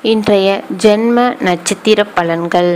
இன்றைய ஜென்ம நட்சத்திர பலன்கள்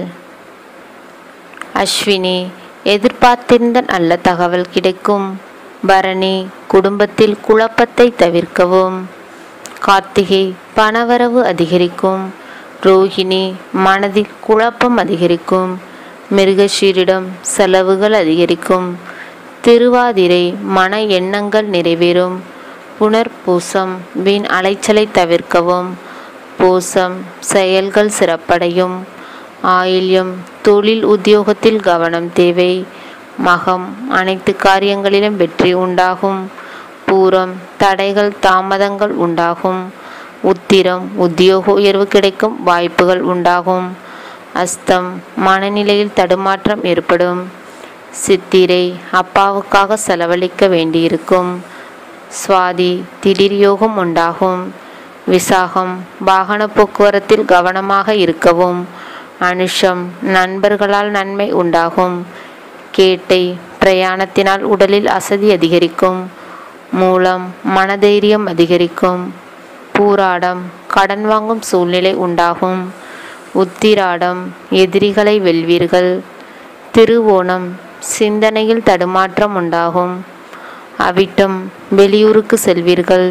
அஸ்வினி எதிர்பார்த்திருந்த நல்ல தகவல் கிடைக்கும் பரணி குடும்பத்தில் குழப்பத்தை தவிர்க்கவும் கார்த்திகை பணவரவு அதிகரிக்கும் ரோஹிணி மனதில் குழப்பம் அதிகரிக்கும் மிருகஷீரிடம் செலவுகள் அதிகரிக்கும் திருவாதிரை மன எண்ணங்கள் நிறைவேறும் புனர்பூசம் வீண் அலைச்சலை தவிர்க்கவும் பூசம் செயல்கள் சிறப்படையும் ஆயில்யம் தொழில் உத்தியோகத்தில் கவனம் தேவை மகம் அனைத்து காரியங்களிலும் வெற்றி உண்டாகும் பூரம் தடைகள் தாமதங்கள் உண்டாகும் உத்திரம் உத்தியோக உயர்வு கிடைக்கும் வாய்ப்புகள் உண்டாகும் அஸ்தம் மனநிலையில் தடுமாற்றம் ஏற்படும் சித்திரை அப்பாவுக்காக செலவழிக்க வேண்டியிருக்கும் சுவாதி திடீர் யோகம் உண்டாகும் விசாகம் வாகன போக்குவரத்தில் கவனமாக இருக்கவும் அனுஷம் நண்பர்களால் நன்மை உண்டாகும் கேட்டை பிரயாணத்தினால் உடலில் அசதி அதிகரிக்கும் மூலம் மனதைரியம் அதிகரிக்கும் பூராடம் கடன் வாங்கும் சூழ்நிலை உண்டாகும் உத்திராடம் எதிரிகளை வெல்வீர்கள் திருவோணம் சிந்தனையில் தடுமாற்றம் உண்டாகும் அவிட்டம் வெளியூருக்கு செல்வீர்கள்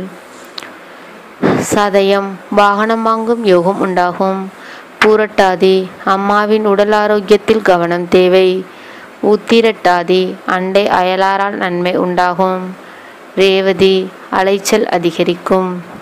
சதயம் வாகனம் வாங்கும் யோகம் உண்டாகும் பூரட்டாதி அம்மாவின் உடல் ஆரோக்கியத்தில் கவனம் தேவை உத்திரட்டாதி அண்டை அயலாரால் நன்மை உண்டாகும் ரேவதி அலைச்சல் அதிகரிக்கும்